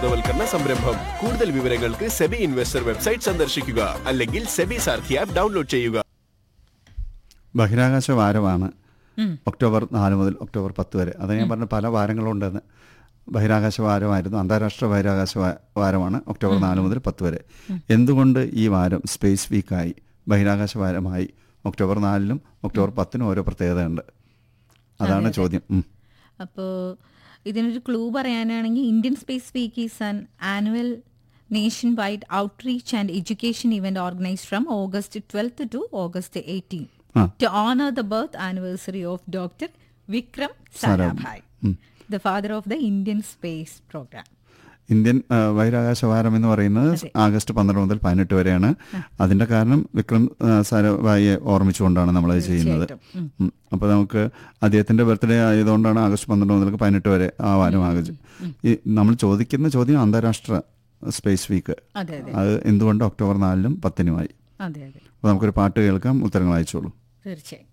ബോധവൽക്കരണ സംരംഭം കൂടുതൽ വിവരങ്ങൾക്ക് സെബി ഇൻവെസ്റ്റർ വെബ്സൈറ്റ് സന്ദർശിക്കുക അല്ലെങ്കിൽ സെബി സാർഥി ആപ്പ് ഡൗൺലോഡ് ചെയ്യുക ബഹിരാകാശ വാരമാണ് ഒക്ടോബർ നാല് മുതൽ ഒക്ടോബർ പത്ത് വരെ അത് ഞാൻ പറഞ്ഞ പല വാരങ്ങളുണ്ടെന്ന് ബഹിരാകാശ വാരമായിരുന്നു അന്താരാഷ്ട്ര ബഹിരാകാശ വാ- വാരമാണ് ഒക്ടോബർ നാല് മുതൽ പത്ത് വരെ എന്തുകൊണ്ട് ഈ വാരം സ്പേസ് വീക്കായി ബഹിരാകാശ വാരമായി ഒക്ടോബർ നാലിനും ഒക്ടോബർ പത്തിനും ഓരോ പ്രത്യേകതയുണ്ട് അതാണ് ചോദ്യം ഉം. അപ്പോൾ ഇതിനൊരു ക്ലൂ പറയാനാണെങ്കിൽ Indian space week is an annual nation wide outreach and education event organised from August twelfth to August eighteen ah. To honour the birth anniversary of doctor Vikram Sarabhai the father of the Indian space programme Indian ah, ബഹിരാകാശ വാരം എന്ന് പറയുന്നത് August പന്ത്രണ്ട് മുതൽ പതിനെട്ട് വരെയാണ് അതിന്റെ കാരണം വിക്രം ആ, സാരാഭായിയെ ഓർമ്മിച്ചുകൊണ്ടാണ് നമ്മളത് ചെയ്യുന്നത് ഉം. അപ്പോൾ നമുക്ക് അദ്ദേഹത്തിന്റെ ബർത്ത്ഡേ ആയതുകൊണ്ടാണ് ആഗസ്റ്റ് പന്ത്രണ്ട് മുതൽ പതിനെട്ട് വരെ ആ വാരം ആഗസ്റ്റ് ഈ നമ്മൾ ചോദിക്കുന്ന ചോദ്യം അന്താരാഷ്ട്ര സ്പേസ് വീക്ക് അതെ അതെ അത് എന്തുകൊണ്ട് ഒക്ടോബർ നാലിനും പത്തിനുമായി അതെ അതെ അപ്പോൾ നമുക്കൊരു പാട്ട് കേൾക്കാം ഉത്തരങ്ങൾ അയച്ചോളൂ തീർച്ചയായും